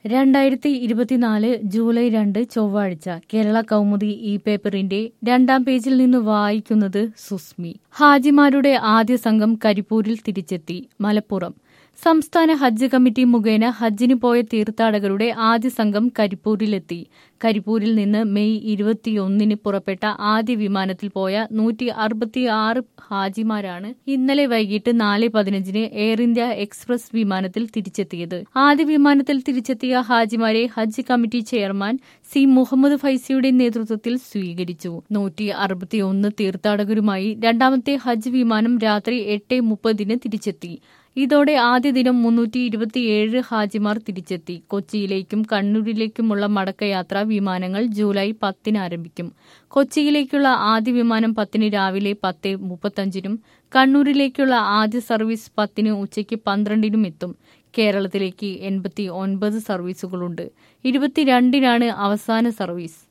രണ്ടായിരത്തി ഇരുപത്തിനാല് ജൂലൈ രണ്ട് ചൊവ്വാഴ്ച കേരള കൗമുദി ഈ പേപ്പറിന്റെ രണ്ടാം പേജിൽ നിന്ന് വായിക്കുന്നത് സുസ്മി ഹാജിമാരുടെ ആദ്യ സംഘം കരിപ്പൂരിൽ തിരിച്ചെത്തി മലപ്പുറം സംസ്ഥാന ഹജ്ജ് കമ്മിറ്റി മുഖേന ഹജ്ജിന് പോയ തീർത്ഥാടകരുടെ ആദ്യ സംഘം കരിപ്പൂരിലെത്തി കരിപ്പൂരിൽ നിന്ന് മെയ് ഇരുപത്തിയൊന്നിന് പുറപ്പെട്ട ആദ്യ വിമാനത്തിൽ പോയ നൂറ്റി അറുപത്തി ആറ് ഹാജിമാരാണ് ഇന്നലെ വൈകിട്ട് നാല് പതിനഞ്ചിന് എയർ ഇന്ത്യ എക്സ്പ്രസ് വിമാനത്തിൽ തിരിച്ചെത്തിയത് ആദ്യ വിമാനത്തിൽ തിരിച്ചെത്തിയ ഹാജിമാരെ ഹജ്ജ് കമ്മിറ്റി ചെയർമാൻ സി മുഹമ്മദ് ഫൈസിയുടെ നേതൃത്വത്തിൽ സ്വീകരിച്ചു നൂറ്റി അറുപത്തിയൊന്ന് തീർത്ഥാടകരുമായി രണ്ടാമത്തെ ഹജ്ജ് വിമാനം രാത്രി എട്ട് മുപ്പതിന് തിരിച്ചെത്തി ഇതോടെ ആദ്യ ദിനം മുന്നൂറ്റി ഇരുപത്തിയേഴ് ഹാജിമാർ തിരിച്ചെത്തി കൊച്ചിയിലേക്കും കണ്ണൂരിലേക്കുമുള്ള മടക്കയാത്ര വിമാനങ്ങൾ ജൂലൈ പത്തിന് ആരംഭിക്കും കൊച്ചിയിലേക്കുള്ള ആദ്യ വിമാനം പത്തിന് രാവിലെ പത്ത് മുപ്പത്തഞ്ചിനും കണ്ണൂരിലേക്കുള്ള ആദ്യ സർവീസ് പത്തിന് ഉച്ചയ്ക്ക് പന്ത്രണ്ടിനും എത്തും കേരളത്തിലേക്ക് എൺപത്തി ഒൻപത് സർവീസുകളുണ്ട് ഇരുപത്തിരണ്ടിനാണ് അവസാന സർവീസ്